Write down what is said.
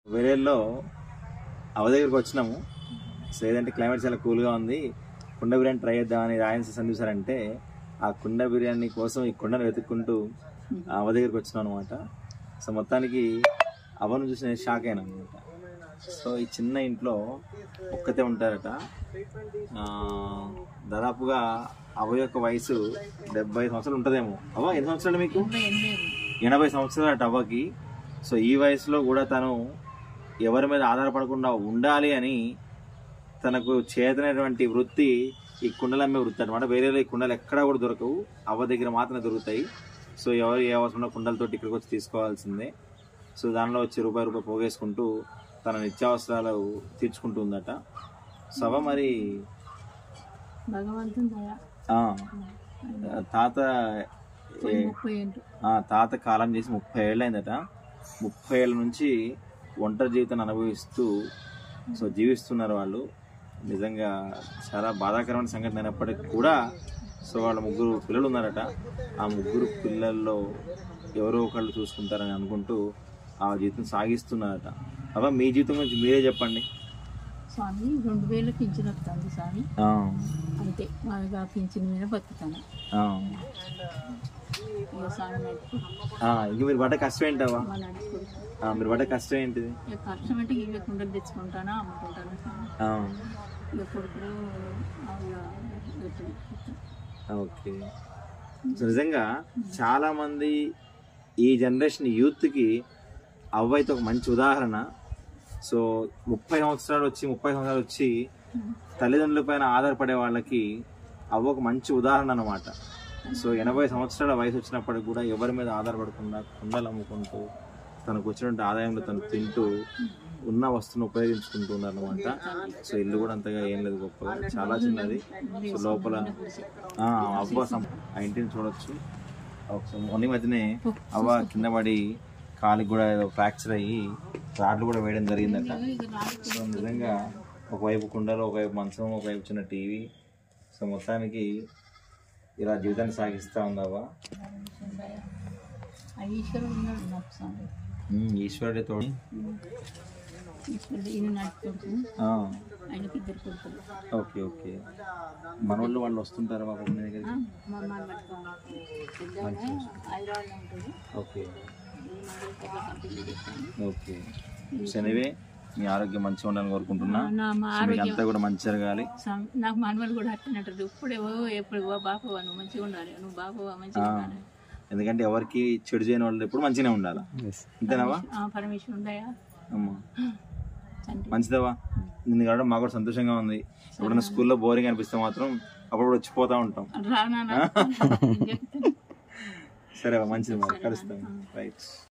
వేరేల్లో అవ దగ్గరికి వచ్చినాము సో ఏదంటే క్లైమేట్ చాలా కూల్గా ఉంది కుండ బిర్యానీ ట్రై చేద్దామని రాయన్స్ సందించారంటే ఆ కుండ బిర్యానీ కోసం ఈ కుండను వెతుక్కుంటూ ఆ అవ దగ్గరికి వచ్చినాం అనమాట సో మొత్తానికి అవను చూసి నేను షాక్ అయినా అనమాట సో ఈ చిన్న ఇంట్లో ఒక్కతే ఉంటారట ఆ, దాదాపుగా అవ యొక్క వయసు డెబ్బై సంవత్సరాలు ఉంటుందేమో అవ ఎన్ని సంవత్సరాలు మీకు ఎనభై సంవత్సరాలు అట అవ్వకి సో ఈ వయసులో కూడా తను ఎవరి మీద ఆధారపడకుండా ఉండాలి అని తనకు చేతనైనటువంటి వృత్తి ఈ కుండలు అమ్మే వృత్తి అనమాట వేరే ఈ కుండలు ఎక్కడా కూడా దొరకవు అవ్వ దగ్గర మాత్రమే దొరుకుతాయి సో ఎవరు ఏ అవసరం ఉన్న కుండలతోటి ఇక్కడికి వచ్చి తీసుకోవాల్సిందే సో దానిలో వచ్చి రూపాయి రూపాయి పోగేసుకుంటూ తన నిత్యావసరాలు తీర్చుకుంటూ ఉందట సో అవ్వ మరి భగవంతుని దయ ఆ, తాత ఏ- ముప్పై ఏంటి ఆ తాత కాలం చేసి ముప్పై ఏళ్ళు అయిందట ముప్పై ఏళ్ళ నుంచి ఒంటరి జీవితాన్ని అనుభవిస్తూ సో జీవిస్తున్నారు వాళ్ళు నిజంగా చాలా బాధాకరమైన సంఘటన అయినప్పటికీ కూడా సో వాళ్ళ ముగ్గురు పిల్లలు ఉన్నారట ఆ ముగ్గురు పిల్లల్లో ఎవరో ఒకళ్ళు చూసుకుంటారని అనుకుంటూ ఆ జీవితం సాగిస్తున్నారట అబ్బా మీ జీవితం గురించి మీరే చెప్పండి స్వామి రెండు వేలు పింఛన్ వస్తుంది స్వామి ఆ, అంతే మాకు ఆ పింఛన్ మీద బతుకుతాను ఆ, ఇక స్వామి నడుపు ఆ, ఇంక మీరు పడ్డ కష్టం ఏంటవా మా నడుపు ఆ, మీరు పడ్డ కష్టం ఏంటిది ఇక కష్టం అంటే ఇవే కుండలు తెచ్చుకుంటానా అమ్ముకుంటాను స్వామి ఆ, ఇక కొడుకులు అలా ఎప్పుడు ఓకే సో నిజంగా చాలా మంది ఈ జనరేషన్ యూత్కి అవ్వ అయితే ఒక మంచి ఉదాహరణ సో ముప్పై సంవత్సరాలు వచ్చి ముప్పై సంవత్సరాలు వచ్చి తల్లిదండ్రుల పైన ఆధారపడే వాళ్ళకి అవ్వ ఒక మంచి ఉదాహరణ అన్నమాట సో ఎనభై సంవత్సరాల వయసు వచ్చినప్పటికి కూడా ఎవరి మీద ఆధారపడకుండా కుండలు అమ్ముకుంటూ తనకు వచ్చినటువంటి ఆదాయంలో తను తింటూ ఉన్న వస్తువును ఉపయోగించుకుంటూ ఉన్నారనమాట సో ఇల్లు కూడా అంతగా ఏం లేదు గొప్పగా చాలా చిన్నది సో లోపల ఆ, అవ్వ సం- ఆ ఇంటిని చూడొచ్చు ఒకసారి మొన్న ఈ మధ్యనే అవ్వ కింద పడి కాలికి కూడా ఏదో ఫ్రాక్చర్ అయ్యి రాడ్లు కూడా వేయడం జరిగిందట సో నిజంగా ఒకవైపు కుండలు ఒకవైపు మంచం ఒకవైపు చిన్న టీవీ సో మొత్తానికి ఇలా జీవితాన్ని సాగిస్తా ఉందవ్వ ఆ ఈశ్వరుడు ఉన్నాడు నాకు స్వామి ఉమ్, ఈశ్వరుడి తోడు ఈశ్వరుడు ఈయన నడుపుకుంటూ ఆ, ఆయనకి ఇద్దరు కొడుకులు ఓకే ఓకే మనోళ్ళు వాళ్ళు వస్తుంటారు మా మీ దగ్గరికి ఆ, మా అమ్మ పట్టుకోవాలి పెద్దగా హైదరాబాద్లో ఉంటుంది ఓకే ఈ మధ్య ఇట్లా కంటిన్యూ చేస్తాను ఓకే శనివే మీ ఆరోగ్యం మంచిగా ఉండాలని కోరుకుంటున్నా నా మా సో మీకు అంతా కూడా మంచి జరగాలి సం- నాకు మనవలు కూడా అట్టినట్టు ఇప్పుడేవో ఎప్పుడు ఓ బాపు నువ్వు మంచిగా ఉండాలి నువ్వు బాపు మంచిగా ఉండాలి ఎందుకంటే ఎవరికి చెడు చేయని వాళ్ళు ఎప్పుడు మంచిగానే ఉండాలి అంతేనావా ఆ, పరమేశ్వరుడు ఉండయా అమ్మా తండ్రి మంచిదవా నిన్ను కావడం మాకు కూడా సంతోషంగా ఉంది ఎప్పుడైనా స్కూల్లో బోరింగ్ అనిపిస్తే మాత్రం అప్పుడప్పుడు వచ్చిపోతా ఉంటాం రానా సరే మంచిది మరి కలుస్తాం రైట్